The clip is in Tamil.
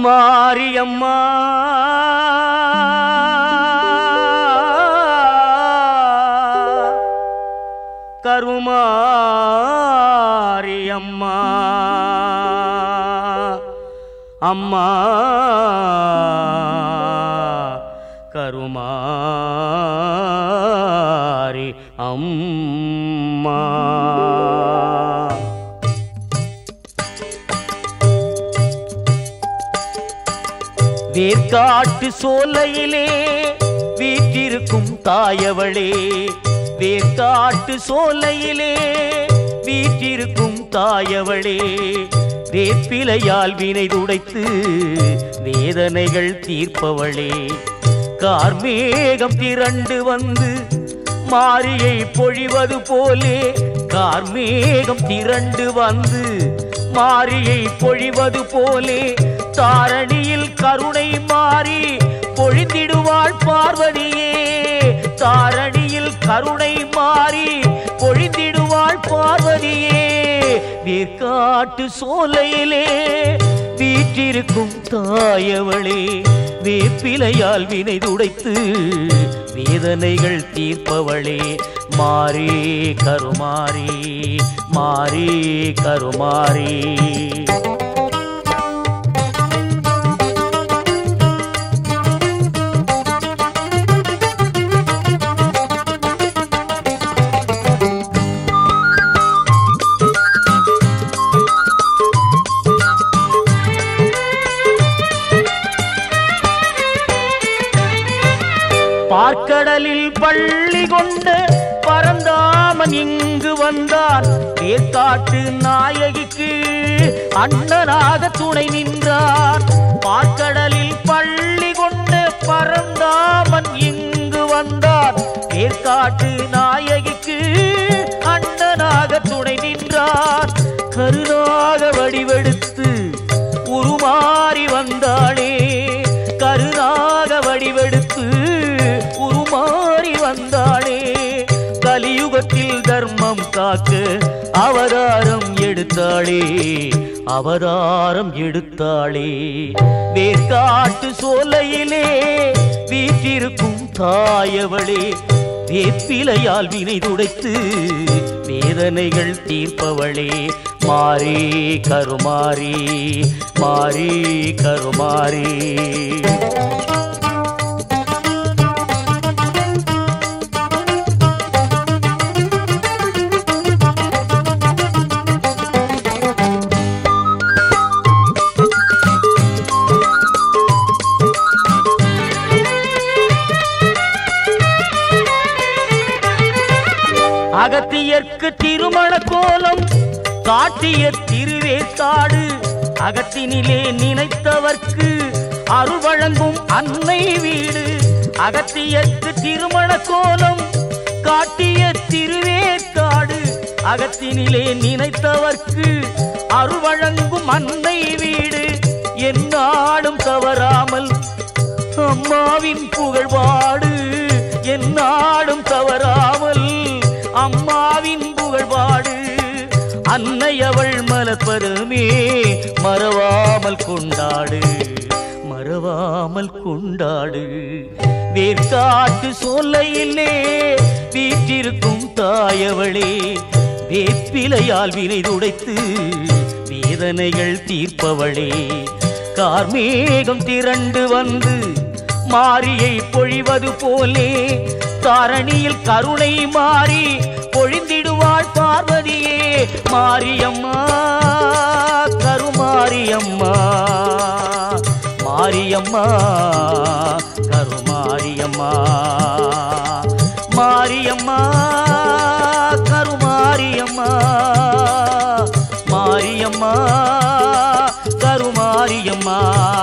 கருமாரியம்மா கருமாரியம்மா அம்மா கருமாரி அம்மா வேர்க்காட்டு சோலையிலே வீற்றிருக்கும் தாயவளே வேர்க்காட்டு சோலையிலே வீற்றிருக்கும் தாயவளே வேப்பிலையால் வினை துடைத்து வேதனைகள் தீர்ப்பவளே கார்மேகம் திரண்டு வந்து மாரியை பொழிவது போலே கார்மேகம் திரண்டு வந்து மாரியை பொழிவது போலே தாரணியில் கருணை மாறி பொழிந்திடுவாள் பார்வதியே தாரணியில் கருணை மாறி பொழிந்திடுவாள் பார்வதியே வேர்க்காட்டு சோலையிலே வீற்றிருக்கும் தாயவளே வேப்பிலையால் வினை துடைத்து வேதனைகள் தீர்ப்பவளே மாறி கருமாரி மாறி கருமாரி பார்க்கடலில் பள்ளி கொண்ட பரந்தாமன் இங்கு வந்தார் வேர்க்காட்டு நாயகிக்கு அண்ணனாக துணை நின்றார் பார்க்கடலில் பள்ளி கொண்ட பரந்தாமன் இங்கு வந்தார் வேர்க்காட்டு நாயகிக்கு அண்ணனாக துணை நின்றார் கருணாக வடிவெடுத்து உருமாறி வந்தாளே கருணாக வடிவெடுத்து உருமாறி வந்தாளே கலியுகத்தில் தர்மம் காக்க அவதாரம் எடுத்தாளே அவதாரம் எடுத்தாளே வேர்க்காட்டு சோலையிலே வீற்றிருக்கும் தாயவளே வேப்பிலையால் வினை துடைத்து வேதனைகள் தீர்ப்பவளே மாறி கருமாரி மாறி கருமாரி அகத்தியர்க்கு திருமண கோலம் காட்டிய திருவேற்காடு அகத்தினிலே நினைத்தவர்க்கு அருள் வழங்கும் அன்னை வீடு அகத்தியர்க்கு திருமண கோலம் காட்டிய திருவேற்காடு அகத்தினிலே நினைத்தவர்க்கு அருள் வழங்கும் அன்னை வீடு என்னாலும் தவறாமல் அம்மாவின் புகழ்பாடு என்னாடும் தவறாமல் அம்மாவின் புகழ்பாடு அன்னை அவள் மலப்பருமே மறவாமல் கொண்டாடு மறவாமல் கொண்டாடு வேர்க்காட்டு சோலையிலே வீற்றிருக்கும் தாயவளே வேப்பிலையால் வினை துடைத்து வேதனைகள் தீர்ப்பவளே கார்மேகம் திரண்டு வந்து மாரியை பொழிவது போலே தாரணியில் கருணை மாறி பொழிந்திடுவாள் பார்வதியே மாரியம்மா கருமாரியம்மா மாரியம்மா கருமாரியம்மா மாரியம்மா கருமாரியம்மா மாரியம்மா கருமாரியம்மா